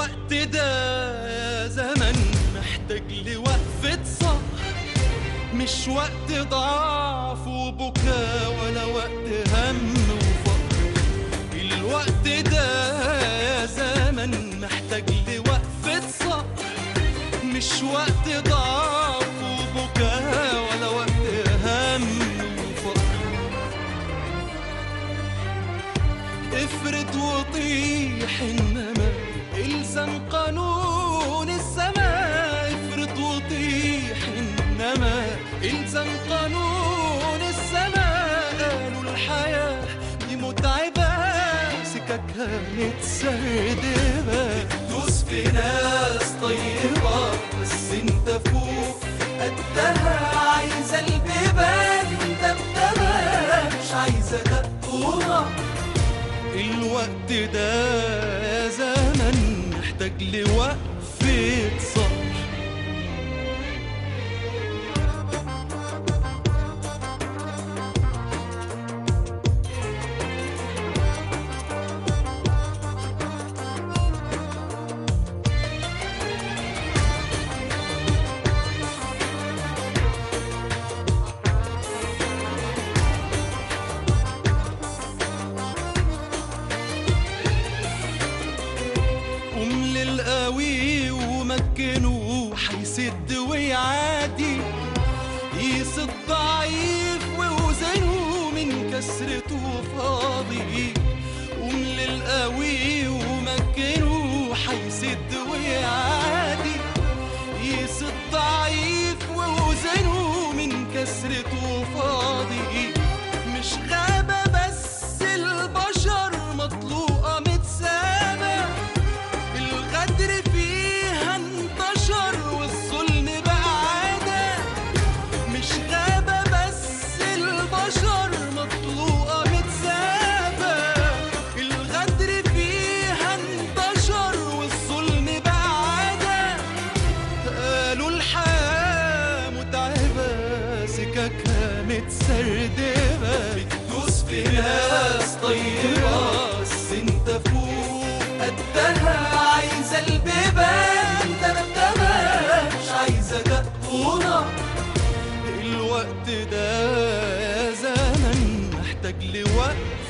الوقت ده يا زمن محتاج لوقفة صح مش وقت ضعف وبكاء ولا وقت هم وفقر الوقت ده يا زمن محتاج لوقفة صح مش وقت ضعف وبكاء ولا وقت هم وفقر افرد وطيح انما الزم قانون السماء افرد وطيح انما الزم قانون السماء قالوا الحياة دي متعبة سككها متسردبة دوس في ناس طيبة بس انت فوق قدها عايزة البيبان انت بتبقى مش عايزة دق ونار الوقت ده يا زمن محتاج لوقفة صبر قوم للقوي ومكنه حيسد ويعادي يسد ضعيف ووزنه من كسرته فاضي قوم للقوي ومكنه حيسد ويعادي يسد ضعيف ووزنه من كسرته فاضي مش غابة بس البشر مطلوقة متسابة الغدر فيها انتشر والظلم بقى عادة مش غابة بس البشر مطلوقة متسابة الغدر فيها انتشر والظلم بقى عادة قالوا الحياة متعبة سككها متسردبة بتدوس في ناس طيبة بس انت فوق قدها عايزة البيبان انت نبتها مش عايزة دق ونار الوقت ده يا زمن محتاج لوقت